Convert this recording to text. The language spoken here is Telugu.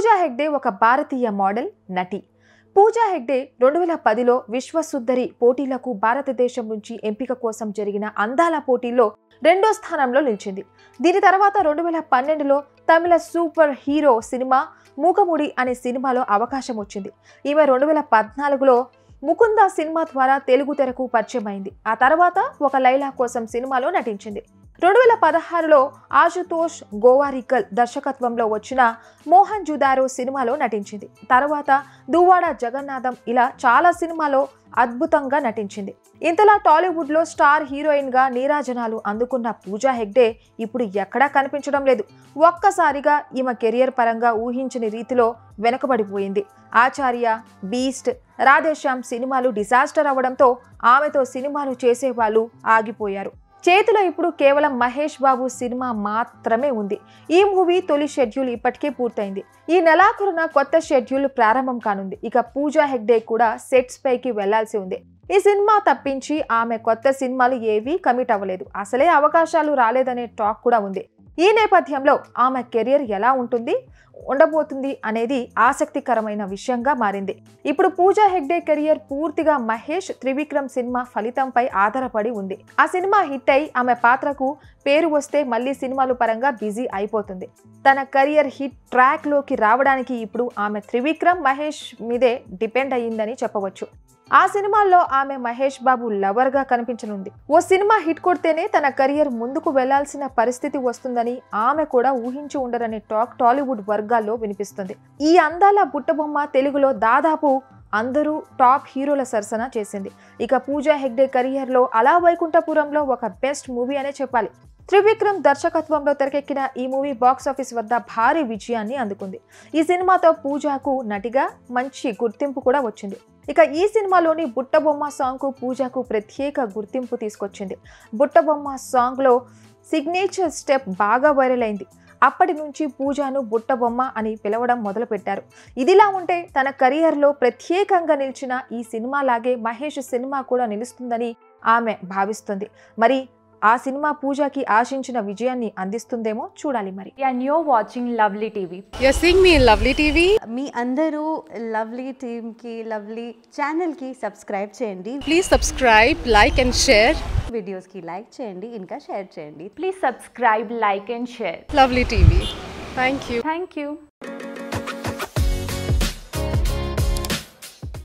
పూజా హెగ్డే ఒక భారతీయ మోడల్ నటి పూజా హెగ్డే రెండు వేల పదిలో విశ్వసుందరి పోటీలకు భారతదేశం నుంచి ఎంపిక కోసం జరిగిన అందాల పోటీల్లో రెండో స్థానంలో నిలిచింది దీని తర్వాత రెండు వేల పన్నెండులో Tamil super hero cinema Mugamoodi అనే సినిమాలో అవకాశం వచ్చింది ఈమె రెండు వేల పద్నాలుగులో ముకుంద సినిమా ద్వారా తెలుగు తెరకు పరిచయం అయింది ఆ తర్వాత ఒక లైలా కోసం సినిమాలో నటించింది రెండు వేల పదహారులో ఆశుతోష్ గోవారికల్ దర్శకత్వంలో వచ్చిన మోహన్ జుదారో సినిమాలో నటించింది తర్వాత దువ్వాడ జగన్నాథం ఇలా చాలా సినిమాలో అద్భుతంగా నటించింది ఇంతలా టాలీవుడ్లో స్టార్ హీరోయిన్గా నీరాజనాలు అందుకున్న పూజా హెగ్డే ఇప్పుడు ఎక్కడా కనిపించడం లేదు ఒక్కసారిగా ఈమె కెరియర్ పరంగా ఊహించని రీతిలో వెనకబడిపోయింది ఆచార్య బీస్ట్ రాధేశ్యామ్ సినిమాలు డిజాస్టర్ అవ్వడంతో ఆమెతో సినిమాలు చేసేవాళ్ళు ఆగిపోయారు చేతిలో ఇప్పుడు కేవలం మహేష్ బాబు సినిమా మాత్రమే ఉంది ఈ మూవీ తొలి షెడ్యూల్ ఇప్పటికే పూర్తయింది ఈ నెలాఖరున కొత్త షెడ్యూల్ ప్రారంభం కానుంది ఇక పూజా హెగ్డే కూడా సెట్స్ పైకి వెళ్లాల్సి ఉంది ఈ సినిమా తప్పించి ఆమె కొత్త సినిమాలు ఏవీ కమిట్ అవ్వలేదు అసలే అవకాశాలు రాలేదనే టాక్ కూడా ఉంది ఈ నేపథ్యంలో ఆమె కెరియర్ ఎలా ఉంటుంది ఉండబోతుంది అనేది ఆసక్తికరమైన విషయంగా మారింది ఇప్పుడు పూజా హెగ్డే కెరియర్ పూర్తిగా మహేష్ త్రివిక్రమ్ సినిమా ఫలితంపై ఆధారపడి ఉంది ఆ సినిమా హిట్ అయి ఆమె పాత్రకు పేరు వస్తే మళ్ళీ సినిమాలు పరంగా బిజీ అయిపోతుంది తన కెరియర్ హిట్ ట్రాక్ లోకి రావడానికి ఇప్పుడు ఆమె త్రివిక్రమ్ మహేష్ మీదే డిపెండ్ అయ్యిందని చెప్పవచ్చు ఆ సినిమాల్లో ఆమె మహేష్ బాబు లవర్ గా కనిపించనుంది ఓ సినిమా హిట్ కొడితేనే తన కెరియర్ ముందుకు వెళ్లాల్సిన పరిస్థితి వస్తుందని ఆమె కూడా ఊహించి ఉండరనే టాక్ టాలీవుడ్ వర్గాల్లో వినిపిస్తుంది ఈ అందాల బుట్టబొమ్మ తెలుగులో దాదాపు అందరూ టాప్ హీరోల సరసన చేసింది ఇక పూజా హెగ్డే కెరియర్లో అలా వైకుంఠపురంలో ఒక బెస్ట్ మూవీ అనే చెప్పాలి త్రివిక్రమ్ దర్శకత్వంలో తెరకెక్కిన ఈ మూవీ బాక్స్ ఆఫీస్ వద్ద భారీ విజయాన్ని అందుకుంది ఈ సినిమాతో పూజాకు నటిగా మంచి గుర్తింపు కూడా వచ్చింది ఇక ఈ సినిమాలోని బుట్టబొమ్మ సాంగ్కు పూజాకు ప్రత్యేక గుర్తింపు తీసుకొచ్చింది బుట్టబొమ్మ సాంగ్లో సిగ్నేచర్ స్టెప్ బాగా వైరల్ అయింది అప్పటి నుంచి పూజాను బుట్టబొమ్మ అని పిలవడం మొదలుపెట్టారు ఇదిలా ఉంటే తన కెరియర్లో ప్రత్యేకంగా నిలిచిన ఈ సినిమా లాగే మహేష్ సినిమా కూడా నిలుస్తుందని ఆమె భావిస్తుంది మరి ఆ సినిమా పూజాకి ఆశించిన విజయాన్ని అందిస్తుందేమో చూడాలి మరి and you're watching Lovely TV. You're seeing me in Lovely TV. మీ అందరూ లవ్లీ టీమ్కి లవ్లీ ఛానల్కి సబ్స్క్రైబ్ చేయండి Please subscribe, like, and share. వీడియోస్కి లైక్ చేయండి ఇంకా షేర్ చేయండి Please subscribe, like, and share. Lovely TV. Thank you. Thank you.